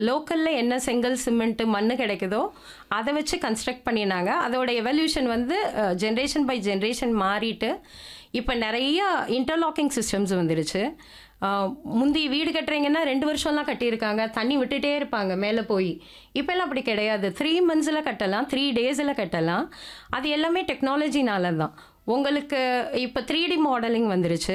லோக்கலில் என்ன செங்கல் சிமெண்ட்டு மண் கிடைக்குதோ அதை வச்சு கன்ஸ்ட்ரக்ட் பண்ணினாங்க அதோட எவல்யூஷன் வந்து ஜென்ரேஷன் பை ஜென்ரேஷன் மாறிட்டு இப்போ நிறைய இன்டர்லாக்கிங் சிஸ்டம்ஸ் வந்துருச்சு அஹ், முந்தி வீடு கட்டுறீங்கன்னா ரெண்டு வருஷம்லாம் கட்டியிருக்காங்க தண்ணி விட்டுட்டே இருப்பாங்க மேலே போய் இப்போல்லாம் அப்படி கிடையாது த்ரீ மந்த்ஸில் கட்டலாம் த்ரீ டேஸில் கட்டலாம் அது எல்லாமே டெக்னாலஜினால தான் உங்களுக்கு இப்போ த்ரீ டி மாடலிங் வந்துருச்சு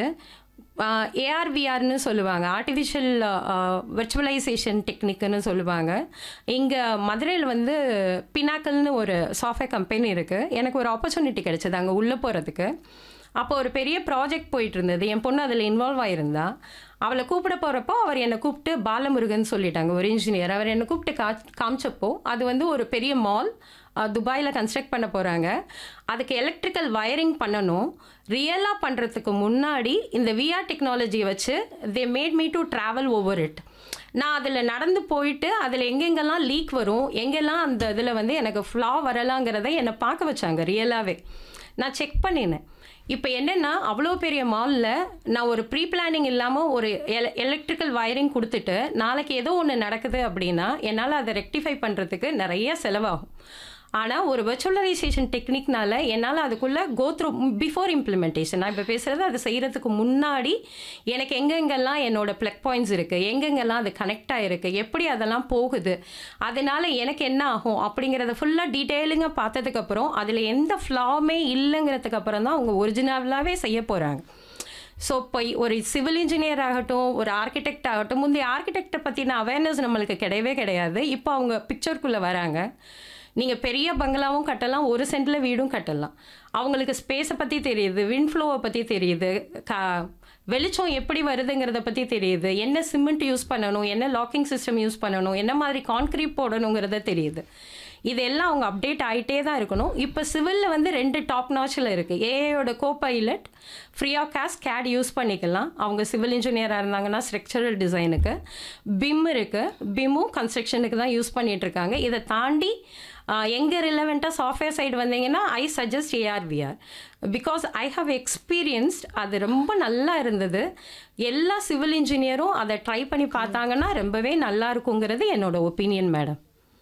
ஏஆர்விஆர்னு சொல்லுவாங்க ஆர்டிஃபிஷியல் விர்ச்சுவலைசேஷன் டெக்னிக்னு சொல்லுவாங்க இங்கே மதுரையில் வந்து பினாக்கல்னு ஒரு சாஃப்ட்வேர் கம்பெனி இருக்குது எனக்கு ஒரு ஆப்பர்ச்சுனிட்டி கிடைச்சது அங்கே உள்ளே போகிறதுக்கு அப்போ ஒரு பெரிய ப்ராஜெக்ட் போயிட்டு இருந்தது என் பொண்ணு அதில் இன்வால்வ் ஆயிருந்தா அவளை கூப்பிட போகிறப்போ அவர் என்னை கூப்பிட்டு பாலமுருகன் சொல்லிட்டாங்க ஒரு இன்ஜினியர் அவர் என்னை கூப்பிட்டு கா காமிச்சப்போ அது வந்து ஒரு பெரிய மால் துபாயில் கன்ஸ்ட்ரக்ட் பண்ண போகிறாங்க அதுக்கு எலக்ட்ரிக்கல் வயரிங் பண்ணணும் ரியலாக பண்ணுறதுக்கு முன்னாடி இந்த விஆர் டெக்னாலஜியை வச்சு they made me to travel over it நான் அதில் நடந்து போயிட்டு அதில் எங்கெங்கெல்லாம் லீக் வரும் எங்கெல்லாம் அந்த இதில் வந்து எனக்கு ஃப்ளா வரலாங்கிறத என்னை பார்க்க வச்சாங்க ரியலாகவே நான் செக் பண்ணினேன் இப்போ என்னென்னா அவ்வளோ பெரிய மாலில் நான் ஒரு ப்ரீ பிளானிங் இல்லாமல் ஒரு எல எலக்ட்ரிக்கல் வயரிங் கொடுத்துட்டு நாளைக்கு ஏதோ ஒன்று நடக்குது அப்படின்னா என்னால் அதை ரெக்டிஃபை பண்ணுறதுக்கு நிறைய செலவாகும் ஆனால் ஒரு வெர்ச்சுவலைசேஷன் டெக்னிக்னால என்னால் அதுக்குள்ளே கோ த்ரூ பிஃபோர் இம்ப்ளிமெண்டேஷன் நான் இப்போ பேசுகிறது அது செய்கிறதுக்கு முன்னாடி எனக்கு எங்கெங்கெல்லாம் என்னோட ப்ளக் பாயிண்ட்ஸ் இருக்குது எங்கெங்கெல்லாம் அது கனெக்ட் ஆகிருக்கு எப்படி அதெல்லாம் போகுது அதனால எனக்கு என்ன ஆகும் அப்படிங்கிறத ஃபுல்லாக டீட்டெயிலிங்காக பார்த்ததுக்கப்புறம் அதில் எந்த ஃப்ளாவுமே இல்லைங்கிறதுக்கு அப்புறம் தான் அவங்க ஒரிஜினலாகவே செய்ய போகிறாங்க ஸோ இப்போ ஒரு சிவில் இன்ஜினியர் ஆகட்டும் ஒரு ஆர்கிடெக்ட் ஆகட்டும் முந்தைய ஆர்கிடெக்டை பற்றின அவேர்னஸ் நம்மளுக்கு கிடையவே கிடையாது இப்போ அவங்க பிக்சருக்குள்ளே வராங்க நீங்கள் பெரிய பங்களாவும் கட்டலாம் ஒரு சென்டில் வீடும் கட்டலாம் அவங்களுக்கு ஸ்பேஸை பற்றி தெரியுது விண்ட் ஃப்ளோவை பற்றி தெரியுது கா வெளிச்சம் எப்படி வருதுங்கிறத பற்றி தெரியுது என்ன சிமெண்ட் யூஸ் பண்ணணும் என்ன லாக்கிங் சிஸ்டம் யூஸ் பண்ணணும் என்ன மாதிரி கான்க்ரீட் போடணுங்கிறத தெரியுது இதெல்லாம் அவங்க அப்டேட் ஆகிட்டே தான் இருக்கணும் இப்போ சிவிலில் வந்து ரெண்டு டாப் நாச்சில் இருக்குது ஏஐயோட copilot free of cash get use பண்ணிக்கலாம் அவங்க சிவில் இன்ஜினியராக இருந்தாங்கன்னா ஸ்ட்ரக்சரல் டிசைனுக்கு பிம் இருக்குது பிம்மும் கன்ஸ்ட்ரக்ஷனுக்கு தான் யூஸ் பண்ணிட்டு இருக்காங்க இதை தாண்டி எங்கே ரிலவெண்ட்டாக சாஃப்ட்வேர் சைடு வந்தீங்கன்னா I suggest AR VR because I have experienced அது ரொம்ப நல்லா இருந்தது எல்லா சிவில் இன்ஜினியரும் அதை ட்ரை பண்ணி பார்த்தாங்கன்னா ரொம்பவே நல்லா இருக்குங்கிறது என்னோட ஒப்பீனியன் மேடம்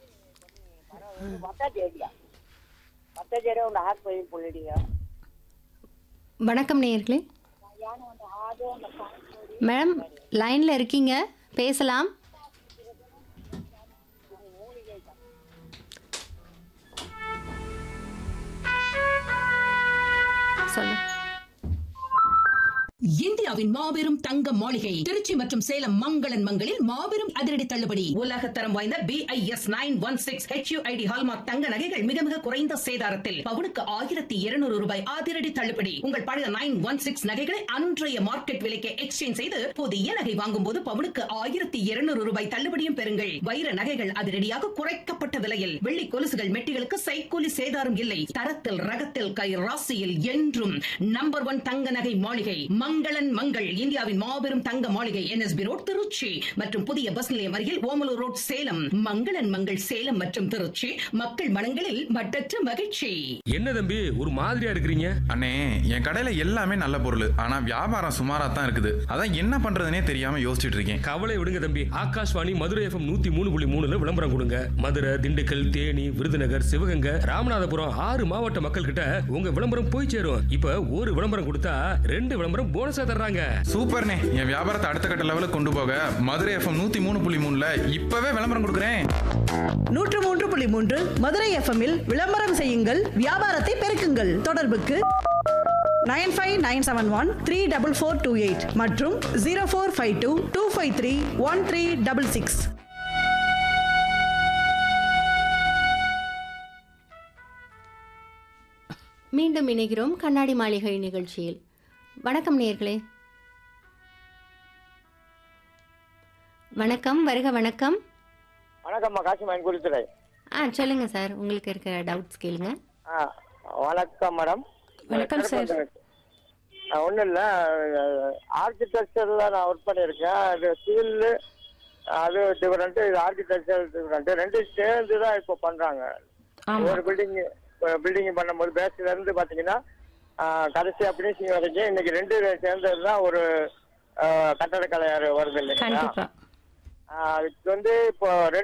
மத்தாச்சி ஏரியா மத்தாச்சி ஏரியா ಒಂದು ಹಾಕಿ போய் புள்ளிடிங்க வணக்கம் நேயர்களே மேடம் லைனில் இருக்கீங்க பேசலாம் சொல்லு இந்தியாவின் மாபெரும் தங்க மாளிகை திருச்சி மற்றும் சேலம் மங்களன் மங்களில் மாபெரும் அதிரடி தள்ளுபடி உலக தரம் வாய்ந்த B I S nine one six HUID hallmark தங்க நகைகள் மிக மிக குறைந்த சேதாரத்தில் பவுனுக்கு ஆயிரத்தி இருநூறு ரூபாய் அதிரடி தள்ளுபடி உங்கள் பழைய நைன் ஒன் சிக்ஸ் நகைகளை அன்றைய மார்க்கெட் விலைக்கு எக்ஸ்சேஞ்ச் செய்து புதிய நகை வாங்கும் போது பவுனுக்கு ஆயிரத்தி இருநூறு ரூபாய் தள்ளுபடியும் பெறுங்கள் வைர நகைகள் அதிரடியாக குறைக்கப்பட்ட விலையில் வெள்ளி கொலுசுகள் மெட்டிகளுக்கு சைக்கூலி சேதாரம் இல்லை தரத்தில் ரகத்தில் கை ராசியில் என்றும் நம்பர் ஒன் தங்க நகை மாளிகை மங்களன் மங்கள் இந்தியாவின் மாபெரும் தங்க மாளிகை என்எஸ்பி ரோட் திருச்சி மற்றும் புதிய பஸ் நிலையம் அருகில் ஓமலூர் ரோட் சேலம் மங்களன் மங்கள் சேலம் மற்றும் திருச்சி மக்கள் மனங்களில் மட்டற்ற மகிழ்ச்சி என்ன தம்பி ஒரு மாதிரியா இருக்கிறீங்க அண்ணே என் கடையில எல்லாமே நல்ல பொருள் ஆனா வியாபாரம் சுமாரா தான் இருக்குது அதான் என்ன பண்றதுனே தெரியாம யோசிச்சுட்டு இருக்கேன் கவலை விடுங்க தம்பி ஆகாஷ்வாணி மதுரை எஃப்எம் நூத்தி மூணு புள்ளி மூணுல விளம்பரம் கொடுங்க மதுரை திண்டுக்கல் தேனி விருதுநகர் சிவகங்கை ராமநாதபுரம் ஆறு மாவட்ட மக்கள் கிட்ட உங்க விளம்பரம் போய் சேரும் இப்ப ஒரு விளம்பரம் கொடுத்தா ரெண்டு விளம்பரம் போனஸா தர்றாங்க சூப்பர்ண்ணே என் வியாபாரத்தை அடுத்த கட்ட லெவலுக்கு கொண்டு போக மதுரை எஃப்எம் நூத்தி மூணு புள்ளி மூணுல இப்பவே விளம்பரம் கொடுக்குறேன் நூற்று மூன்று புள்ளி மூன்று மதுரை எஃப்எம்மில் விளம்பரம் செய்யுங்கள் வியாபாரத்தை பெருக்குங்கள் தொடர்புக்கு nine five nine seven one three double four two eight மற்றும் zero four five two two five three one three double six மீண்டும் இணைகிறோம் கண்ணாடி மாளிகை நிகழ்ச்சியில் வணக்கம் நேயர்களே வணக்கம் வருக வணக்கம் வணக்கம்மா காசிமாயன் குறித்துறை ஆ சொல்லுங்க சார் உங்களுக்கு இருக்கிற டவுட்ஸ் கேளுங்க ஆ வணக்கம் மேடம் வணக்கம் சார். ஒன்றும் இல்லை ஆர்கிடெக்சரில் நான் ஒர்க் பண்ணியிருக்கேன் அது சிவில் அது டிஃப்ரெண்ட்டு இது ஆர்கிடெக்சர் டிஃப்ரெண்ட்டு ரெண்டும் சேர்ந்து தான் இப்போ பண்ணுறாங்க ஆமா. ஒரு பில்டிங் பில்டிங் பண்ணும்போது பேஸ்ல இருந்து பார்த்தீங்கன்னா ஆ, கடைசியா ஃபினிஷிங் வரைக்கும் இன்னைக்கு ரெண்டு சேர்ந்தது தான் ஒரு ஆ, கட்டடக்கலை வருது இல்லைங்களா கண்டிப்பா அதுக்கு வந்து இப்போ